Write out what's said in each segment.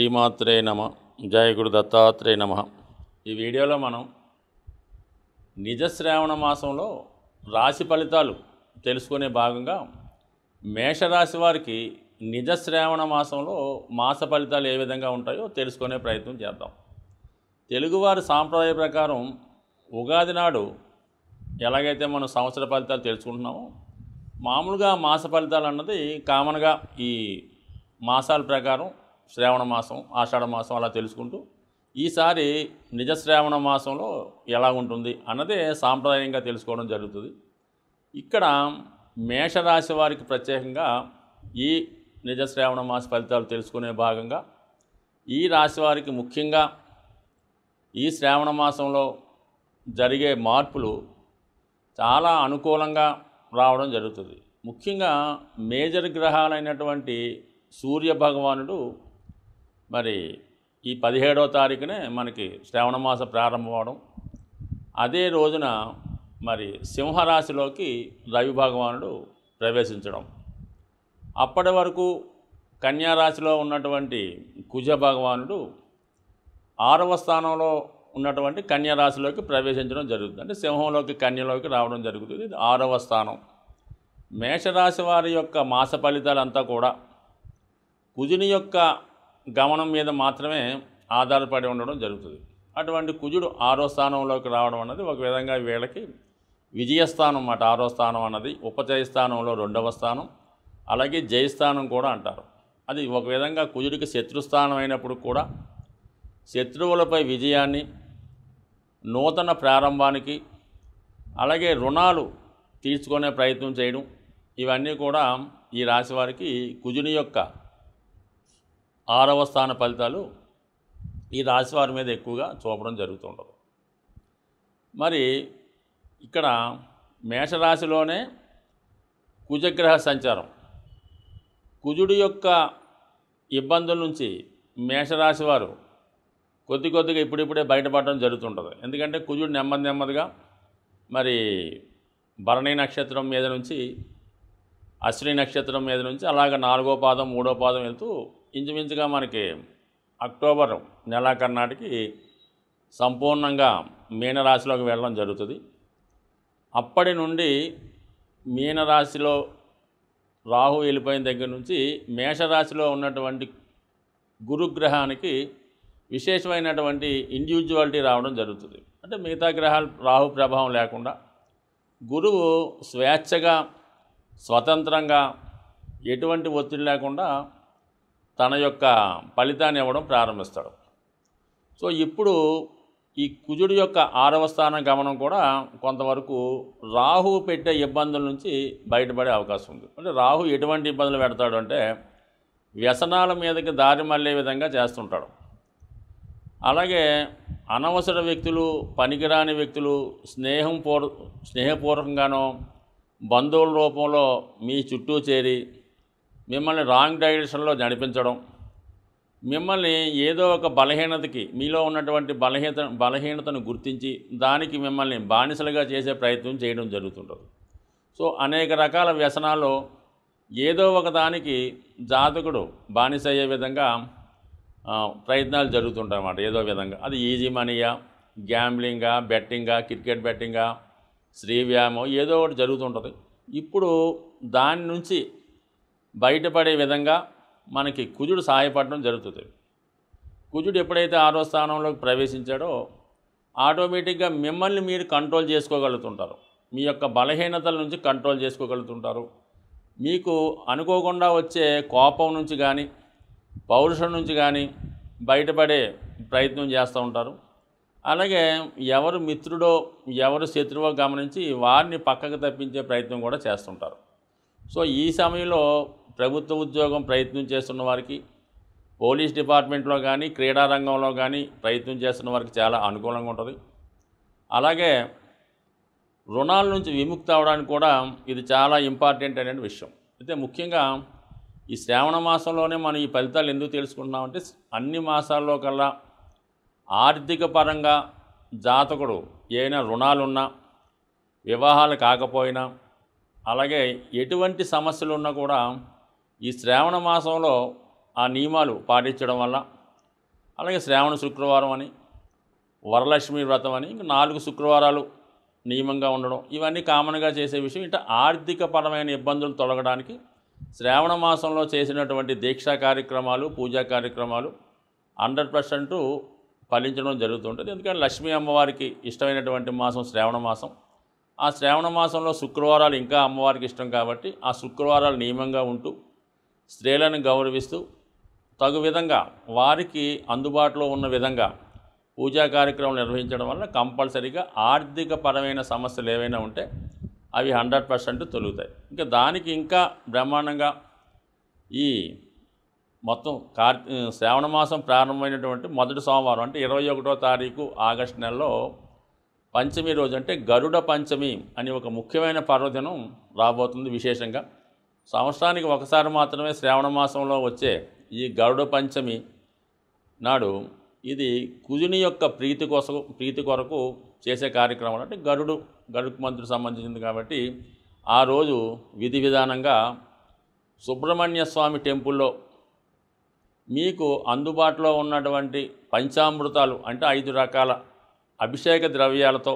శ్రీమాత్రే నమ జయ గురు దత్తాత్రేయ నమ ఈ వీడియోలో మనం నిజశ్రావణ మాసంలో రాశి ఫలితాలు తెలుసుకునే భాగంగా మేషరాశి వారికి నిజశ్రావణ మాసంలో మాస ఫలితాలు ఏ విధంగా ఉంటాయో తెలుసుకునే ప్రయత్నం చేద్దాం తెలుగువారి సాంప్రదాయ ప్రకారం ఉగాది నాడు ఎలాగైతే మనం సంవత్సర ఫలితాలు తెలుసుకుంటున్నామో మామూలుగా మాస ఫలితాలు అన్నది కామన్గా ఈ మాసాల ప్రకారం శ్రావణ మాసం ఆషాఢ మాసం అలా తెలుసుకుంటూ ఈసారి నిజ శ్రావణ మాసంలో ఎలా ఉంటుంది అన్నదే సాంప్రదాయంగా తెలుసుకోవడం జరుగుతుంది ఇక్కడ మేషరాశి వారికి ప్రత్యేకంగా ఈ నిజ శ్రావణ మాస ఫలితాలు తెలుసుకునే భాగంగా ఈ రాశి వారికి ముఖ్యంగా ఈ శ్రావణ మాసంలో జరిగే మార్పులు చాలా అనుకూలంగా రావడం జరుగుతుంది ముఖ్యంగా మేజర్ గ్రహాలైనటువంటి సూర్య భగవానుడు మరి ఈ పదిహేడవ తారీఖునే మనకి శ్రావణ మాస ప్రారంభం అవడం అదే రోజున మరి సింహరాశిలోకి రవి భగవానుడు ప్రవేశించడం అప్పటి వరకు కన్యారాశిలో ఉన్నటువంటి కుజ భగవానుడు ఆరవ స్థానంలో ఉన్నటువంటి కన్యా రాశిలోకి ప్రవేశించడం జరుగుతుంది అంటే సింహంలోకి కన్యలోకి రావడం జరుగుతుంది ఇది ఆరవ స్థానం మేషరాశి వారి యొక్క మాస ఫలితాలంతా కూడా కుజుని యొక్క గమనం మీద మాత్రమే ఆధారపడి ఉండడం జరుగుతుంది అటువంటి కుజుడు ఆరో స్థానంలోకి రావడం అన్నది ఒక విధంగా వీళ్ళకి విజయస్థానం అన్నమాట ఆరో స్థానం అన్నది ఉపచయ స్థానంలో రెండవ స్థానం అలాగే జయస్థానం కూడా అంటారు అది ఒక విధంగా కుజుడికి శత్రుస్థానం అయినప్పుడు కూడా శత్రువులపై విజయాన్ని నూతన ప్రారంభానికి అలాగే రుణాలు తీర్చుకునే ప్రయత్నం చేయడం ఇవన్నీ కూడా ఈ రాశి వారికి కుజుని యొక్క ఆరవ స్థాన ఫలితాలు ఈ రాశి వారి మీద ఎక్కువగా చూపడం జరుగుతుండదు మరి ఇక్కడ మేషరాశిలోనే కుజగ్రహ సంచారం కుజుడి యొక్క ఇబ్బందుల నుంచి మేషరాశి వారు కొద్ది కొద్దిగా ఇప్పుడిప్పుడే బయటపడడం జరుగుతుంటుంది ఎందుకంటే కుజుడు నెమ్మది నెమ్మదిగా మరి భరణి నక్షత్రం మీద నుంచి అశ్విని నక్షత్రం మీద నుంచి అలాగ నాలుగో పాదం మూడో పాదం వెళ్తూ ఇంచుమించుగా మనకి అక్టోబర్ నెలాఖరు సంపూర్ణంగా మీనరాశిలోకి వెళ్ళడం జరుగుతుంది అప్పటి నుండి మీనరాశిలో రాహు వెళ్ళిపోయిన దగ్గర నుంచి మేషరాశిలో ఉన్నటువంటి గురుగ్రహానికి విశేషమైనటువంటి ఇండివిజువాలిటీ రావడం జరుగుతుంది అంటే మిగతా గ్రహాలు రాహు ప్రభావం లేకుండా గురువు స్వేచ్ఛగా స్వతంత్రంగా ఎటువంటి ఒత్తిడి లేకుండా తన యొక్క ఫలితాన్ని ఇవ్వడం ప్రారంభిస్తాడు సో ఇప్పుడు ఈ కుజుడి యొక్క ఆరవ స్థాన గమనం కూడా కొంతవరకు రాహు పెట్టే ఇబ్బందుల నుంచి బయటపడే అవకాశం ఉంది అంటే రాహు ఎటువంటి ఇబ్బందులు పెడతాడు అంటే వ్యసనాల మీదకి దారి మళ్ళే విధంగా చేస్తుంటాడు అలాగే అనవసర వ్యక్తులు పనికిరాని వ్యక్తులు స్నేహం పూర్ స్నేహపూర్వకంగానో బంధువుల రూపంలో మీ చుట్టూ చేరి మిమ్మల్ని రాంగ్ డైరెక్షన్లో నడిపించడం మిమ్మల్ని ఏదో ఒక బలహీనతకి మీలో ఉన్నటువంటి బలహీనత బలహీనతను గుర్తించి దానికి మిమ్మల్ని బానిసలుగా చేసే ప్రయత్నం చేయడం జరుగుతుంటుంది సో అనేక రకాల వ్యసనాల్లో ఏదో ఒక దానికి జాతకుడు బానిస అయ్యే విధంగా ఆ, ప్రయత్నాలు జరుగుతుంటాయి అన్నమాట ఏదో విధంగా అది ఈజీ మనీయా గ్యాంబ్లింగా బెట్టింగా క్రికెట్ బెట్టింగా శ్రీవ్యామం ఏదో ఒకటి జరుగుతుంటుంది ఇప్పుడు దాని నుంచి బయటపడే విధంగా మనకి కుజుడు సహాయపడడం జరుగుతుంది కుజుడు ఎప్పుడైతే ఆరో స్థానంలోకి ప్రవేశించాడో ఆటోమేటిక్గా మిమ్మల్ని మీరు కంట్రోల్ చేసుకోగలుగుతుంటారు మీ యొక్క బలహీనతల నుంచి కంట్రోల్ చేసుకోగలుగుతుంటారు మీకు అనుకోకుండా వచ్చే కోపం నుంచి కానీ పౌరుషం నుంచి కానీ బయటపడే ప్రయత్నం చేస్తూ ఉంటారు అలాగే ఎవరు మిత్రుడో ఎవరు శత్రువో గమనించి వారిని పక్కకు తప్పించే ప్రయత్నం కూడా చేస్తుంటారు సో ఈ సమయంలో ప్రభుత్వ ఉద్యోగం ప్రయత్నం చేస్తున్న వారికి పోలీస్ డిపార్ట్మెంట్లో కానీ క్రీడా రంగంలో కానీ ప్రయత్నం చేస్తున్న వారికి చాలా అనుకూలంగా ఉంటుంది అలాగే రుణాల నుంచి విముక్తి అవడానికి కూడా ఇది చాలా ఇంపార్టెంట్ అనే విషయం అయితే ముఖ్యంగా ఈ శ్రావణ మాసంలోనే మనం ఈ ఫలితాలు ఎందుకు తెలుసుకుంటున్నామంటే అన్ని మాసాల్లో కల్లా ఆర్థిక పరంగా జాతకుడు ఏమైనా రుణాలున్నా వివాహాలు కాకపోయినా అలాగే ఎటువంటి సమస్యలు ఉన్నా కూడా ఈ శ్రావణ మాసంలో ఆ నియమాలు పాటించడం వల్ల అలాగే శ్రావణ శుక్రవారం అని వరలక్ష్మి వ్రతం అని ఇంకా నాలుగు శుక్రవారాలు నియమంగా ఉండడం ఇవన్నీ కామన్గా చేసే విషయం ఇట్లా ఆర్థికపరమైన ఇబ్బందులు తొలగడానికి శ్రావణ మాసంలో చేసినటువంటి దీక్షా కార్యక్రమాలు పూజా కార్యక్రమాలు హండ్రెడ్ పర్సెంట్ ఫలించడం జరుగుతుంటుంది ఎందుకంటే లక్ష్మీ అమ్మవారికి ఇష్టమైనటువంటి మాసం శ్రావణ మాసం ఆ శ్రావణ మాసంలో శుక్రవారాలు ఇంకా అమ్మవారికి ఇష్టం కాబట్టి ఆ శుక్రవారాలు నియమంగా ఉంటూ స్త్రీలను గౌరవిస్తూ తగు విధంగా వారికి అందుబాటులో ఉన్న విధంగా పూజా కార్యక్రమం నిర్వహించడం వల్ల కంపల్సరీగా ఆర్థిక పరమైన సమస్యలు ఏవైనా ఉంటే అవి హండ్రెడ్ పర్సెంట్ తొలుగుతాయి ఇంకా దానికి ఇంకా బ్రహ్మాండంగా ఈ మొత్తం కార్ శ్రావణ మాసం ప్రారంభమైనటువంటి మొదటి సోమవారం అంటే ఇరవై ఒకటో తారీఖు ఆగస్టు నెలలో పంచమి రోజు అంటే గరుడ పంచమి అని ఒక ముఖ్యమైన పర్వదినం రాబోతుంది విశేషంగా సంవత్సరానికి ఒకసారి మాత్రమే శ్రావణ మాసంలో వచ్చే ఈ గరుడ పంచమి నాడు ఇది కుజుని యొక్క ప్రీతి కోసం ప్రీతి కొరకు చేసే కార్యక్రమం అంటే గరుడు గరుడు మంత్రుడు సంబంధించింది కాబట్టి ఆ రోజు విధి విధానంగా సుబ్రహ్మణ్య స్వామి టెంపుల్లో మీకు అందుబాటులో ఉన్నటువంటి పంచామృతాలు అంటే ఐదు రకాల అభిషేక ద్రవ్యాలతో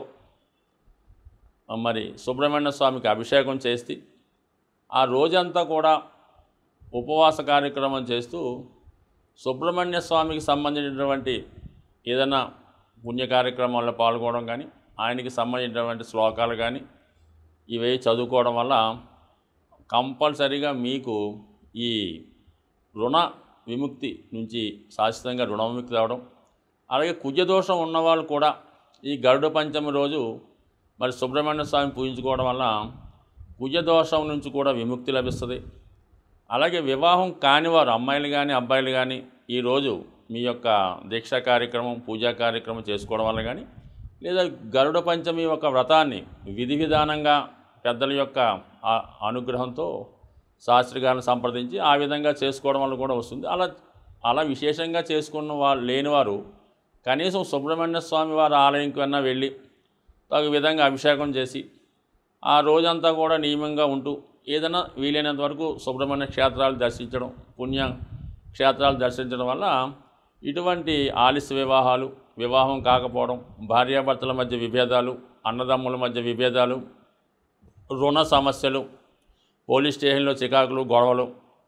మరి సుబ్రహ్మణ్య స్వామికి అభిషేకం చేసి ఆ రోజంతా కూడా ఉపవాస కార్యక్రమం చేస్తూ సుబ్రహ్మణ్య స్వామికి సంబంధించినటువంటి ఏదైనా పుణ్య కార్యక్రమాల్లో పాల్గొనడం కానీ ఆయనకి సంబంధించినటువంటి శ్లోకాలు కానీ ఇవి చదువుకోవడం వల్ల కంపల్సరీగా మీకు ఈ రుణ విముక్తి నుంచి శాశ్వతంగా రుణ విముక్తి రావడం అలాగే కుజదోషం ఉన్నవాళ్ళు కూడా ఈ గరుడ పంచమి రోజు మరి సుబ్రహ్మణ్య స్వామిని పూజించుకోవడం వల్ల కుజదోషం నుంచి కూడా విముక్తి లభిస్తుంది అలాగే వివాహం కానివారు అమ్మాయిలు కానీ అబ్బాయిలు కానీ ఈరోజు మీ యొక్క దీక్షా కార్యక్రమం పూజా కార్యక్రమం చేసుకోవడం వల్ల కానీ లేదా గరుడ పంచమి యొక్క వ్రతాన్ని విధి విధానంగా పెద్దల యొక్క ఆ- అనుగ్రహంతో శాస్త్రి గారిని సంప్రదించి ఆ విధంగా చేసుకోవడం వల్ల కూడా వస్తుంది అలా అలా విశేషంగా చేసుకున్న వాళ్ళు లేనివారు కనీసం సుబ్రహ్మణ్య స్వామి వారి ఆలయంకి అన్నా వెళ్ళి తగు విధంగా అభిషేకం చేసి ఆ రోజంతా కూడా నియమంగా ఉంటూ ఏదైనా వీలైనంత వరకు సుబ్రహ్మణ్య క్షేత్రాలు దర్శించడం పుణ్య క్షేత్రాలు దర్శించడం వల్ల ఇటువంటి ఆలస్య వివాహాలు వివాహం కాకపోవడం భార్యాభర్తల మధ్య విభేదాలు అన్నదమ్ముల మధ్య విభేదాలు రుణ సమస్యలు పోలీస్ స్టేషన్లో చికాకులు గొడవలు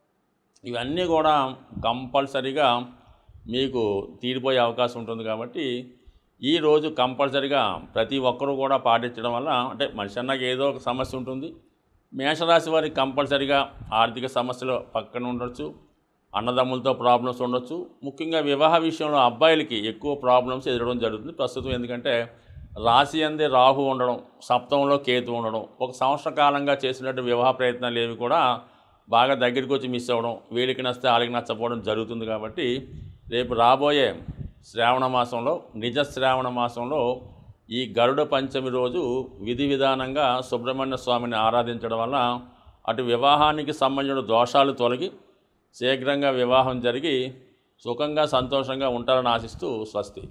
ఇవన్నీ కూడా కంపల్సరీగా మీకు తీరిపోయే అవకాశం ఉంటుంది కాబట్టి ఈ రోజు కంపల్సరీగా ప్రతి ఒక్కరూ కూడా పాటించడం వల్ల అంటే మనిషి అన్నాక ఏదో ఒక సమస్య ఉంటుంది మేషరాశి వారికి కంపల్సరీగా ఆర్థిక సమస్యలు పక్కన ఉండొచ్చు అన్నదమ్ములతో ప్రాబ్లమ్స్ ఉండొచ్చు ముఖ్యంగా వివాహ విషయంలో అబ్బాయిలకి ఎక్కువ ప్రాబ్లమ్స్ ఎదురడం జరుగుతుంది ప్రస్తుతం ఎందుకంటే రాశి అందే రాహు ఉండడం సప్తంలో కేతు ఉండడం ఒక సంవత్సర కాలంగా చేసినట్టు వివాహ ప్రయత్నాలు ఏవి కూడా బాగా దగ్గరికి వచ్చి మిస్ అవ్వడం వీళ్ళకి నచ్చితే వాళ్ళకి నచ్చపోవడం జరుగుతుంది కాబట్టి రేపు రాబోయే శ్రావణ మాసంలో నిజ శ్రావణ మాసంలో ఈ గరుడ పంచమి రోజు విధి విధానంగా సుబ్రహ్మణ్య స్వామిని ఆరాధించడం వల్ల అటు వివాహానికి సంబంధించిన దోషాలు తొలగి శీఘ్రంగా వివాహం జరిగి సుఖంగా సంతోషంగా ఉంటారని ఆశిస్తూ స్వస్తి